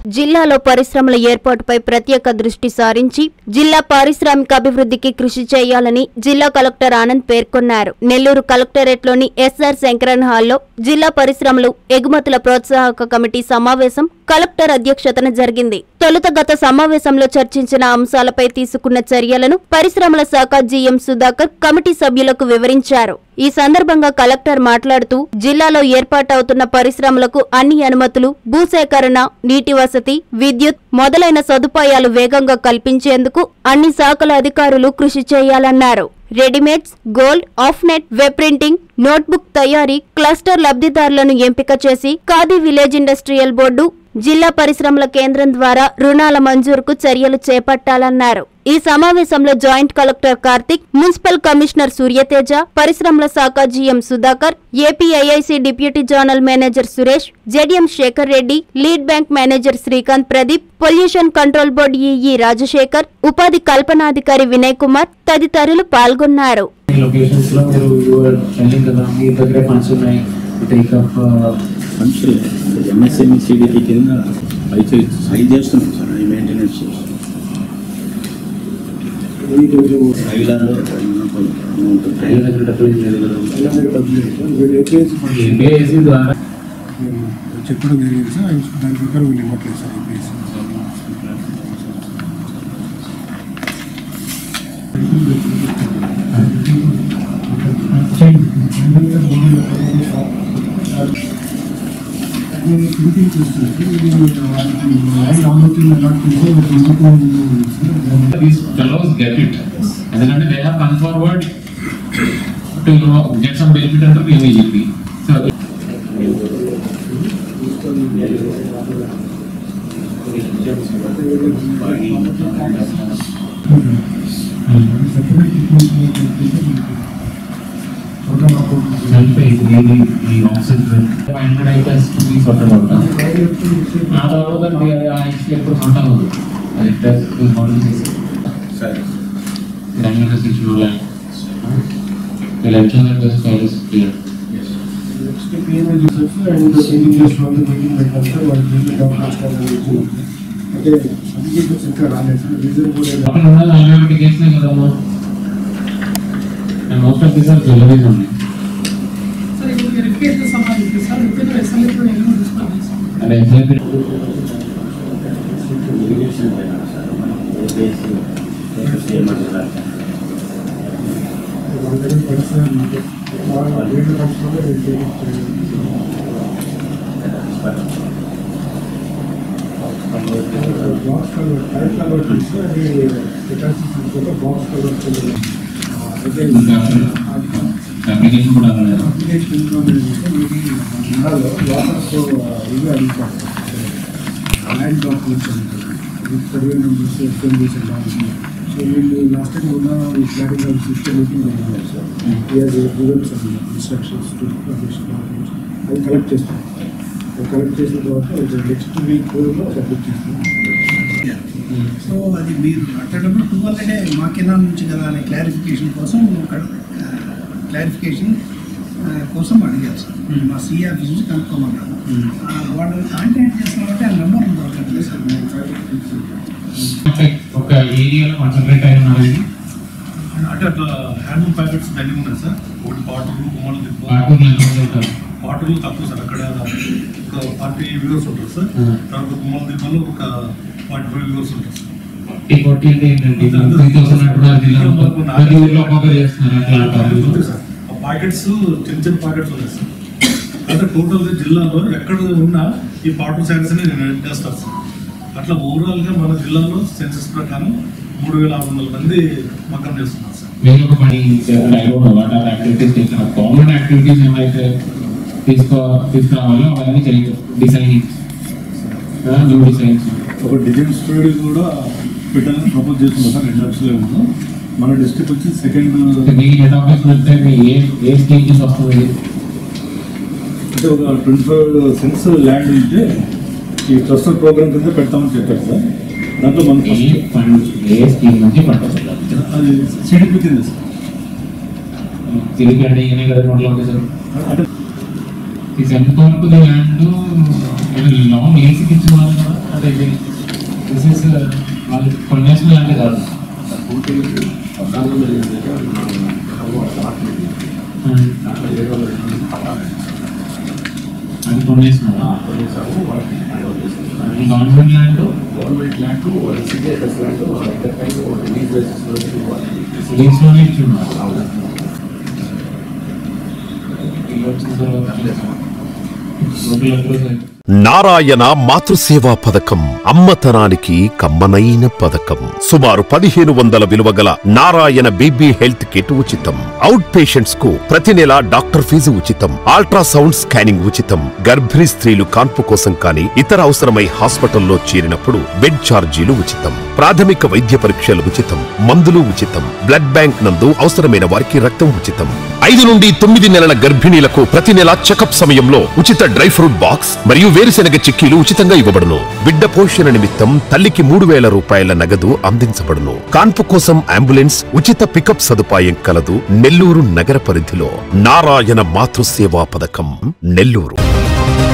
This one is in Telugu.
జిల్లాలో పరిశ్రమల ఏర్పాటుపై ప్రత్యేక దృష్టి సారించి జిల్లా పారిశ్రామిక అభివృద్ధికి కృషి చేయాలని జిల్లా కలెక్టర్ ఆనంద్ పేర్కొన్నారు నెల్లూరు కలెక్టరేట్లోని ఎస్ఆర్ శంకరన్ హాల్లో జిల్లా పరిశ్రమలు ఎగుమతుల ప్రోత్సాహక కమిటీ సమావేశం కలెక్టర్ అధ్యక్షతన జరిగింది తొలుత గత సమావేశంలో చర్చించిన అంశాలపై తీసుకున్న చర్యలను పరిశ్రమల శాఖ జీఎం సుధాకర్ కమిటీ సభ్యులకు వివరించారు ఈ సందర్భంగా కలెక్టర్ మాట్లాడుతూ జిల్లాలో ఏర్పాటవుతున్న పరిశ్రమలకు అన్ని అనుమతులు భూసేకరణ నీటి వసతి విద్యుత్ మొదలైన సదుపాయాలు వేగంగా కల్పించేందుకు అన్ని శాఖల అధికారులు కృషి చేయాలన్నారు readymades gold of net web printing notebook తయారీ క్లస్టర్ లబ్ధిదారులను ఎంపిక చేసి ఖాదీ విలేజ్ ఇండస్ట్రియల్ బోర్డు జిల్లా పరిశ్రమల కేంద్రం ద్వారా రుణాల మంజూరుకు చర్యలు చేపట్టాలన్నారు ఈ సమావేశంలో joint collector Karthik municipal commissioner Suryateja పరిశ్రమల శాఖ GM Sudhakar APIIC deputy zonal manager Suresh JDM Shekar Reddy lead bank manager Srikanth Pradeep pollution control board EE Rajasekhar ఉపాధి కల్పనాధికారి వినయ్ కుమార్ తదితరులు పాల్గొన్నారు ఈ లొకేషన్స్ లో మీరు యువర్ టెల్లింగ్ కదా మీ దగ్గర ఫండ్స్ ఉన్నాయి టేకప్ ఫండ్స్ ఎంఎస్ఎంఈ సిడిపి కింద అయితే సై చేస్తున్నాం సార్ అవి మెయింటెనెన్స్ చేస్తున్నాం రైలాలో అమౌంట్ రైలు దగ్గర డబ్బులు ఏం లేదు కదా ఏపీఐసి ద్వారా చెప్పడం జరిగింది సార్ దాని ప్రకారం వీళ్ళు ఇవ్వట్లేదు sir IPS these fellows get it ఎందుకంటే they have come forward to you know, get some benefit under the MEGP. So Self-pay, really, the offset rate. Five hundred acres to be sorted out. ఆ తర్వాత ఆ ఇసుక ఎప్పుడు సొంత అవ్వదు అది మోడల్ చేసి సరే గ్రామీణ శిక్షణ election files clear next PMA research and singing చేసిన వాళ్ళు మీటింగ్ పెట్టారు సార్ వాళ్ళు దీంట్లో డాక్యుమెంట్స్ కావాలి అంటే సర్టిఫికేట్స్ ఇంకా రాలేదు సార్ రీజన్ కూడా అక్కడ ఉన్న నలభై ఒకటి కేసులే కదమ్మా most of this are jewelleries ఉన్నాయి సార్ ఇప్పుడు వెరిఫికేషన్ సంబంధించి సార్ విత్ ఎస్ఎల్ఏ కూడా ఏమో తీసుకోవాలి సార్ అంటే ఎగ్జాక్ట్ ఇరిగేషన్ పైన సార్ మనం ఏపీఎస్సీ ఏమంటారు అందరూ పరిస్థితి రెండు పరిస్థితుల్లో బాక్స్ కలర్ టైప్ కలర్ తీసి అది పెట్టాల్సిన బాక్స్ కలర్ అయితే అప్లికేషన్ కూడా అవ్వలేదు అప్లికేషన్ జిల్లాలో వాటర్స్ ఇవి అడుగుతారు ల్యాండ్ డాక్యుమెంట్స్ అడుగుతారు సర్వే నెంబర్స్ ఎఫ్ఎంబీస్ సో వీళ్ళు లాస్ట్ టైం ఉన్న ప్లానింగ్ ఆఫ్ సిస్టమ్ మీటింగ్ జరిగింది sir year results instructions to publish documents అది కలెక్ట్ చేస్తాం అది కలెక్ట్ చేసిన తర్వాత నెక్స్ట్ వీక్ సబ్మిట్ చేస్తాం సో అది మీరు అట్టేటప్పుడు టూ హండ్రెడే మా కెనాల్ నుంచి కదా అనే క్లారిఫికేషన్ కోసం క్లారిఫికేషన్ కోసం అడిగారు సార్ మా సిఏ ఆఫీస్ నుంచి కనుక్కోమన్నారు ఆ, వాళ్ళు కాంటాక్ట్ చేస్తామంటే ఆ నెంబర్ దొరకట్లేదు సార్ ఒక ఏరియాలో కాన్సన్ట్రేట్ అయి ఉన్నారండి అంటే అట్లా హ్యాండ్లూమ్ ప్యాకెట్స్ దండి ఉన్నాయి సార్ ఒకటి పాటలు బొమ్మలు తిప్పు పాటూరులో ఎంతమంది ఉంటారు పాటలు తక్కువ సార్ అక్కడ ఒక ఫార్టీ వ్యూవర్స్ ఉంటారు సార్ Hmm. తర్వాత బొమ్మల తిప్పలు ఒక ఫార్టీ ఫైవ్ వ్యూవర్స్ ఉంటారు సార్ ఈ కొట్టి అంటే ఏంటంటే త్రీ థౌసండ్ అంటున్నారు జిల్లాలో ప్రతి ఊర్లో ఒక్కొక్కరు చేస్తున్నారు అట్లా అంతే అంటారు సార్ ఆ ప్యాకెట్స్ చిన్న చిన్న ప్యాకెట్స్ ఉన్నాయి సార్ అంటే టోటల్ జిల్లాలో ఎక్కడ ఉన్నా ఈ పాటలు సైన్స్ ని చేస్తారు సార్ అట్లా ఓవరాల్ గా మన జిల్లాలో సెన్సస్ ప్రకారం మూడు వేల ఆరు వందల మంది మకం చేస్తున్నారు సార్ మీరు ఒక పని వాట్ ఆర్ యాక్టివిటీస్ చేసిన కామన్ యాక్టివిటీస్ ఏమైతే తీసుకో తీసుకురావాలో అవన్నీ చేయండి డిజైనింగ్ న్యూ డిజైన్స్ ఒక డిజైన్ స్టూడియో కూడా పెట్టాలని ప్రపోజ్ చేస్తున్నాం సార్ రెండు లక్షలు ఏమో మన డిస్ట్రిక్ట్ వచ్చి సెకండ్ మీ హెడ్ ఆఫీస్ వెళ్తే మీ ఏ ఏ స్టేజెస్ వస్తుంది అంటే ఒక ట్వంటీ ఫైవ్ సెన్స్ ల్యాండ్ ఉంటే ఈ క్లస్టర్ ప్రోగ్రామ్ కింద పెడతామని చెప్పారు సార్ దాంట్లో మనం ఏ ఫండ్ ఏ స్కీమ్ నుంచి పడుతుంది అది సిడిపి కింద సార్ తిరిగి అంటే ఈయనే కదా నోట్లో ఉంది సార్ అంటే ఇది ఎంతవరకు ది ల్యాండ్ లాంగ్ లీజ్కి ఇచ్చిన వాళ్ళు కదా అంటే ఇది దిస్ ఇస్ వాళ్ళు కొనేసిన ల్యాండ్ కాదు అది కొనేసిన అది గవర్నమెంట్ ల్యాండ్ లీజ్లోనే ఇచ్చున్నారు ఇల్లు వచ్చిన తర్వాత లోపల అడ్రస్ నారాయణ మాతృసేవా పథకం అమ్మతనానికి కమ్మనైన పథకం సుమారు పదిహేను వందల విలువ గల నారాయణ బీబీ హెల్త్ కిట్ ఉచితం అవుట్ పేషెంట్స్ కు ప్రతి నెల డాక్టర్ ఫీజు ఉచితం అల్ట్రాసౌండ్ స్కానింగ్ ఉచితం గర్భిణీ స్త్రీలు కాన్పు కోసం కానీ ఇతర అవసరమై హాస్పిటల్లో చేరినప్పుడు బెడ్ ఛార్జీలు ఉచితం ప్రాథమిక వైద్య పరీక్షలు ఉచితం మందులు ఉచితం బ్లడ్ బ్యాంక్ నందు అవసరమైన వారికి రక్తం ఉచితం ఐదు నుండి తొమ్మిది నెలల గర్భిణీలకు ప్రతి నెల చెకప్ సమయంలో ఉచిత డ్రై ఫ్రూట్ బాక్స్ మరియు వేరుశెనగ చిక్కీలు ఉచితంగా ఇవ్వబడును బిడ్డ పోషణ నిమిత్తం తల్లికి మూడు వేల రూపాయల నగదు అందించబడును కాన్పు కోసం అంబులెన్స్ ఉచిత పికప్ సదుపాయం కలదు నెల్లూరు నగర పరిధిలో నారాయణ మాతృసేవా పథకం నెల్లూరు